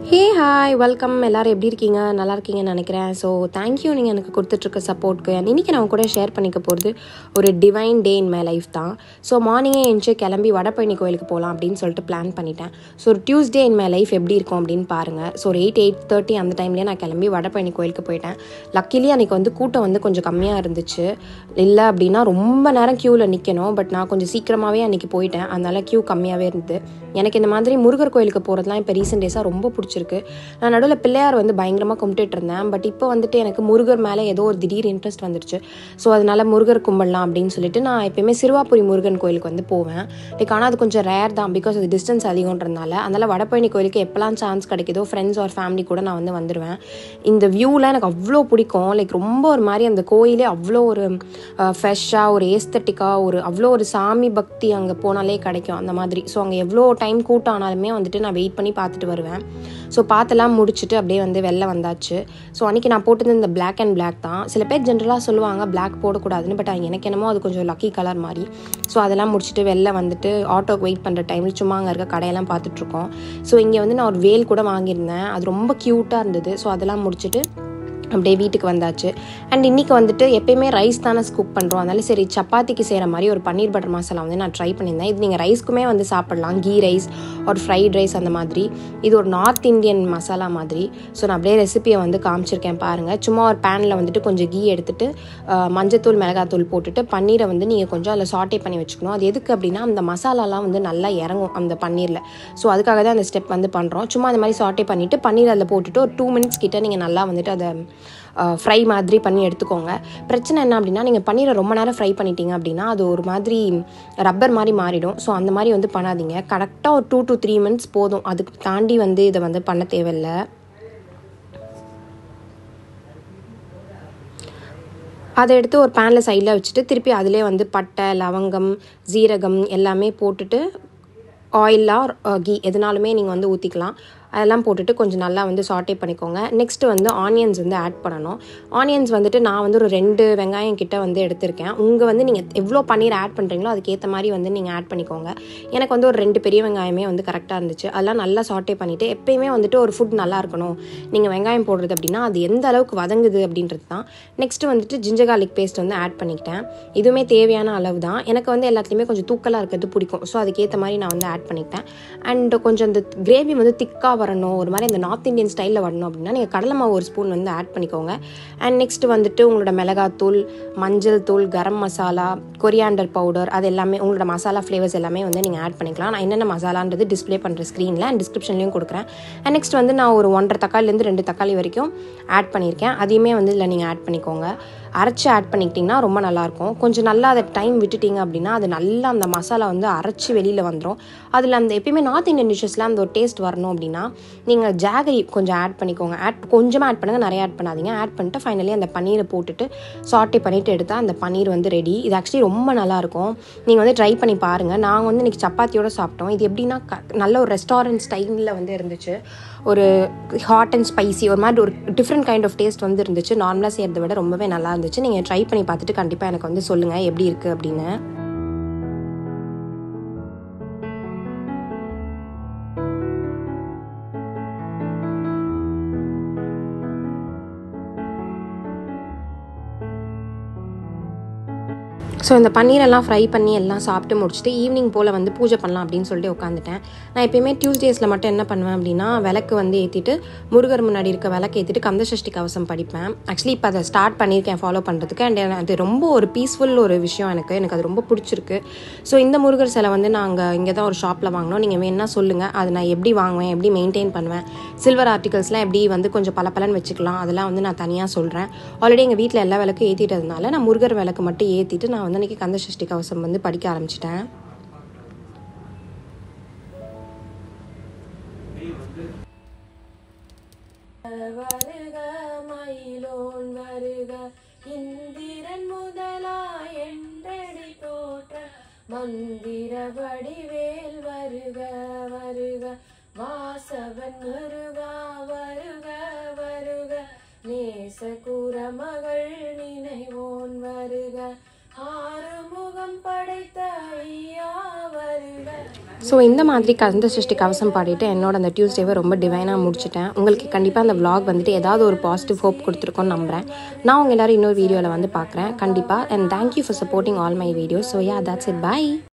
hey hi welcome எல்லாரும் எப்படி இருக்கீங்க நல்லா இருக்கீங்கன்னு நினைக்கிறேன் ஸோ தேங்க்யூ நீங்கள் எனக்கு கொடுத்துட்ருக்க சப்போர்ட்க்கு அண்ட் இன்றைக்கி நான் உங்க கூட ஷேர் பண்ணிக்க போகிறது ஒரு divine day in my life தான் ஸோ மார்னிங்கே எழுந்துச்சு கிளம்பி வடபழனி கோயிலுக்கு போகலாம் அப்படின்னு சொல்லிட்டு பிளான் பண்ணிட்டேன் ஸோ ஒரு டியூஸ்டே இன் மை லைஃப் எப்படி இருக்கும் அப்படின்னு பாருங்கள் ஸோ ஒரு எயிட் எயிட் தேர்ட்டி அந்த டைம்லேயே நான் கிளம்பி வடபழனி கோயிலுக்கு போயிட்டேன் லக்கிலி அன்றைக்கி வந்து கூட்டம் வந்து கொஞ்சம் கம்மியாக இருந்துச்சு இல்லை அப்படின்னா ரொம்ப நேரம் க்யூவில் நிற்கணும் பட் நான் கொஞ்சம் சீக்கிரமாகவே அன்றைக்கி போயிட்டேன் அதனால க்யூ கம்மியாகவே இருந்தது எனக்கு இந்த மாதிரி முருகர் கோயிலுக்கு போகிறதுலாம் இப்போ ரீசெண்ட் டேஸாக ரொம்ப பிடிச்சிருக்கு நான் நடுவில் பிள்ளையார் வந்து பயங்கரமாக கும்பிட்டுட்டு இருந்தேன் பட் இப்போ வந்துட்டு எனக்கு முருகர் மேலே ஏதோ ஒரு திடீர் இன்ட்ரெஸ்ட் வந்துருச்சு ஸோ அதனால முருகர் கும்பிடலாம் அப்படின்னு சொல்லிட்டு நான் எப்பயுமே சிறுவாபுரி முருகன் கோயிலுக்கு வந்து போவேன் லைக் ஆனால் அது கொஞ்சம் ரேர் தான் பிகாஸ் அது டிஸ்டன்ஸ் அதிகன்றதுனால அதனால் வடபழனி கோயிலுக்கு எப்போல்லாம் சான்ஸ் கிடைக்குதோ ஃப்ரெண்ட்ஸ் ஆர் ஃபேமிலி கூட நான் வந்து வந்துடுவேன் இந்த வியூவில் எனக்கு அவ்வளோ பிடிக்கும் லைக் ரொம்ப ஒரு மாதிரி அந்த கோயிலே அவ்வளோ ஒரு ஃப்ரெஷ்ஷாக ஒரு ஏஸ்தட்டிக்காக ஒரு அவ்வளோ ஒரு சாமி பக்தி அங்கே போனாலே கிடைக்கும் அந்த மாதிரி ஸோ அங்கே எவ்வளோ டைம் கூட்டம் ஆனாலுமே வந்துட்டு நான் வெயிட் பண்ணி பார்த்துட்டு வருவேன் ஸோ பார்த்தெல்லாம் முடிச்சுட்டு அப்படியே வந்து வெளில வந்தாச்சு ஸோ அன்றைக்கி நான் போட்டது இந்த பிளாக் அண்ட் பிளாக் தான் சில பேர் ஜென்ரலாக சொல்லுவாங்க பிளாக் போடக்கூடாதுன்னு பட் எனக்கு என்னமோ அது கொஞ்சம் லக்கி கலர் மாதிரி ஸோ அதெல்லாம் முடிச்சுட்டு வெளில வந்துட்டு ஆட்டோக்கு வெயிட் பண்ணுற டைமில் சும்மா அங்கே இருக்க கடையெல்லாம் பார்த்துட்ருக்கோம் ஸோ இங்கே வந்து நான் ஒரு வேல் கூட வாங்கியிருந்தேன் அது ரொம்ப க்யூட்டாக இருந்தது ஸோ அதெல்லாம் முடிச்சுட்டு அப்படியே வீட்டுக்கு வந்தாச்சு அண்ட் இன்றைக்கி வந்துட்டு எப்பயுமே ரைஸ் தானே குக் பண்ணுறோம் அதனால சரி சப்பாத்திக்கு செய்கிற மாதிரி ஒரு பன்னீர் பட்டர் மசாலா வந்து நான் ட்ரை பண்ணியிருந்தேன் இது நீங்கள் ரைஸ்க்குமே வந்து சாப்பிட்லாம் கீ ரைஸ் ஒரு ஃப்ரைட் ரைஸ் அந்த மாதிரி இது ஒரு நார்த் இந்தியன் மசாலா மாதிரி ஸோ நான் அப்படியே ரெசிபியை வந்து காமிச்சிருக்கேன் பாருங்கள் சும்மா ஒரு பேனில் வந்துட்டு கொஞ்சம் கீ எடுத்துட்டு மஞ்சத்தூள் மிளகாத்தூள் போட்டுட்டு பன்னீரை வந்து நீங்கள் கொஞ்சம் அதில் சாட்டே பண்ணி வச்சுக்கணும் அது எதுக்கு அப்படின்னா அந்த மசாலாலாம் வந்து நல்லா இறங்கும் அந்த பன்னீரில் ஸோ அதுக்காக தான் அந்த ஸ்டெப் வந்து பண்ணுறோம் சும்மா அந்த மாதிரி சாட்டே பண்ணிவிட்டு பன்னீர் அதில் போட்டுட்டு ஒரு டூ மினிட்ஸ் கிட்ட நீங்கள் நல்லா வந்துட்டு அதை ஃப்ரை மாதிரி பண்ணி எடுத்துக்கோங்க பிரச்சனை என்ன அப்படின்னா நீங்கள் பன்னீரை ரொம்ப நேரம் ஃப்ரை பண்ணிட்டீங்க அப்படின்னா அது ஒரு மாதிரி ரப்பர் மாதிரி மாறிடும் ஸோ அந்த மாதிரி வந்து பண்ணாதீங்க கரெக்டாக ஒரு டூ டு த்ரீ மினிட்ஸ் போதும் அதுக்கு தாண்டி வந்து இதை வந்து பண்ண தேவையில்லை அதை எடுத்து ஒரு பேனில் சைடில் வச்சுட்டு திருப்பி அதிலே வந்து பட்டை லவங்கம் ஜீரகம் எல்லாமே போட்டுட்டு ஆயிலாக கீ எதுனாலுமே நீங்கள் வந்து ஊற்றிக்கலாம் அதெல்லாம் போட்டுட்டு கொஞ்சம் நல்லா வந்து சாட்டே பண்ணிக்கோங்க நெக்ஸ்ட்டு வந்து ஆனியன்ஸ் வந்து ஆட் பண்ணணும் ஆனியன்ஸ் வந்துட்டு நான் வந்து ஒரு ரெண்டு வெங்காயம் கிட்ட வந்து எடுத்திருக்கேன் உங்கள் வந்து நீங்கள் எவ்வளோ பன்னீர் ஆட் பண்ணுறீங்களோ அதுக்கேற்ற மாதிரி வந்து நீங்கள் ஆட் பண்ணிக்கோங்க எனக்கு வந்து ஒரு ரெண்டு பெரிய வெங்காயமே வந்து கரெக்டாக இருந்துச்சு அதெல்லாம் நல்லா சாட்டே பண்ணிவிட்டு எப்பயுமே வந்துட்டு ஒரு ஃபுட் நல்லா இருக்கணும் நீங்கள் வெங்காயம் போடுறது அப்படின்னா அது எந்த அளவுக்கு வதங்குது அப்படின்றது தான் நெக்ஸ்ட்டு வந்துட்டு ஜிஞ்சர் கார்லிக் பேஸ்ட் வந்து ஆட் பண்ணிக்கிட்டேன் இதுவுமே தேவையான அளவு தான் எனக்கு வந்து எல்லாத்துலேயுமே கொஞ்சம் தூக்கலாக இருக்கிறது பிடிக்கும் ஸோ அதுக்கேற்ற மாதிரி நான் வந்து ஆட் பண்ணிக்கிட்டேன் அண்ட் கொஞ்சம் அந்த கிரேவி வந்து திக்காக வரணும் ஒரு மாதிரி அந்த நார்த் இந்தியன் ஸ்டைலில் வரணும் அப்படின்னா நீங்கள் கடலை மாவு ஒரு ஸ்பூன் வந்து ஆட் பண்ணிக்கோங்க அண்ட் நெக்ஸ்ட் வந்துட்டு உங்களோட மிளகாத்தூள் மஞ்சள் தூள் கரம் மசாலா கொரியாண்டர் பவுடர் அது எல்லாமே உங்களோட மசாலா ஃப்ளேவர்ஸ் எல்லாமே வந்து நீங்கள் ஆட் பண்ணிக்கலாம் நான் என்னென்ன மசாலான்றது டிஸ்பிளே பண்ணுற ஸ்க்ரீனில் அண்ட் டிஸ்கிரிப்ஷன்லையும் கொடுக்குறேன் அண்ட் நெக்ஸ்ட் வந்து நான் ஒரு ஒன்றரை தக்காளிலேருந்து ரெண்டு தக்காளி வரைக்கும் ஆட் பண்ணியிருக்கேன் அதையுமே வந்து இதில் நீங்கள் ஆட் பண்ணிக்கோங்க அரைச்சி ஆட் பண்ணிக்கிட்டிங்கன்னா ரொம்ப நல்லாயிருக்கும் கொஞ்சம் நல்லா அதை டைம் விட்டுட்டிங்க அப்படின்னா அது நல்லா அந்த மசாலா வந்து அரைச்சி வெளியில் வந்துடும் அதில் அந்த எப்பயுமே நார்த் இந்தியன் டிஷ்ஷஸில் அந்த ஒரு டேஸ்ட் வரணும் அப்படின்னா நீங்கள் ஜாகரி கொஞ்சம் ஆட் பண்ணிக்கோங்க ஆட் கொஞ்சமாக ஆட் பண்ணுங்கள் நிறைய ஆட் பண்ணாதீங்க ஆட் பண்ணிட்டு ஃபைனலி அந்த பன்னீரை போட்டுட்டு சாட்டே பண்ணிவிட்டு எடுத்தால் அந்த பன்னீர் வந்து ரெடி இது ஆக்சுவலி ரொம்ப நல்லாயிருக்கும் நீங்கள் வந்து ட்ரை பண்ணி பாருங்கள் நாங்கள் வந்து இன்றைக்கி சப்பாத்தியோட சாப்பிட்டோம் இது எப்படின்னா க நல்ல ஒரு ரெஸ்டாரண்ட் ஸ்டைலில் வந்து இருந்துச்சு ஒரு ஹாட் அண்ட் ஸ்பைசி ஒரு மாதிரி ஒரு டிஃப்ரெண்ட் கைண்ட் ஆஃப் டேஸ்ட் வந்து இருந்துச்சு நார்மலாக செய்கிறத விட ரொம்பவே நல்லா இருந்துச்சு நீங்கள் ட்ரை பண்ணி பார்த்துட்டு கண்டிப்பாக எனக்கு வந்து சொல்லுங்கள் எப்படி இருக்குது அப்படின்னு ஸோ இந்த பன்னீரெல்லாம் ஃப்ரை பண்ணி எல்லாம் சாப்பிட்டு முடிச்சுட்டு ஈவினிங் போல் வந்து பூஜை பண்ணலாம் அப்படின்னு சொல்லிட்டு உட்காந்துட்டேன் நான் எப்பயுமே டியூஸ்டேஸில் மட்டும் என்ன பண்ணுவேன் அப்படின்னா விளக்கு வந்து ஏற்றிட்டு முருகர் முன்னாடி இருக்க விளக்கு ஏற்றிட்டு கந்தசஷ்டி கவசம் படிப்பேன் ஆக்சுவலி இப்போ அதை ஸ்டார்ட் பண்ணியிருக்கேன் ஃபாலோ பண்ணுறதுக்கு அண்ட் அது ரொம்ப ஒரு பீஸ்ஃபுல் ஒரு விஷயம் எனக்கு எனக்கு அது ரொம்ப பிடிச்சிருக்கு ஸோ இந்த முருகர் சிலை வந்து நாங்கள் இங்கே தான் ஒரு ஷாப்பில் வாங்கினோம் நீங்கள் வேணால் சொல்லுங்கள் அது நான் எப்படி வாங்குவேன் எப்படி மெயின்டைன் பண்ணுவேன் சில்வர் ஆர்டிகல்ஸ்லாம் எப்படி வந்து கொஞ்சம் பல பலன் வச்சுக்கலாம் அதெல்லாம் வந்து நான் தனியாக சொல்கிறேன் ஆல்ரெடி எங்கள் வீட்டில் எல்லா விளக்கும் ஏற்றிட்டதுனால நான் முருகர் விளக்கு மட்டும் ஏற்றிட்டு நான் வந்து அன்றைக்கி கந்தசஷ்டி கவசம் வந்து படிக்க ஆரம்பிச்சிட்டேன் வருக மயிலோன் வருக இந்திரன் முதலாய் என்றடி தோற்ற மந்திர வடிவேல் வருக வருக வாசவன் முருகா வருக வருக நேச மகள் நினைவோன் வருக ஆறுமுகம் படைத்த ஐயா வருக ஸோ இந்த மாதிரி கந்த சஷ்டி கவசம் பாடிட்டு என்னோட அந்த டியூஸ்டேவை ரொம்ப டிவைனாக முடிச்சிட்டேன் உங்களுக்கு கண்டிப்பாக அந்த vlog வந்துட்டு ஏதாவது ஒரு பாசிட்டிவ் ஹோப் கொடுத்துருக்கோன்னு நம்புகிறேன் நான் உங்கள் எல்லோரும் இன்னொரு வீடியோவில் வந்து பார்க்குறேன் கண்டிப்பாக and thank you for supporting all my videos so yeah that's it by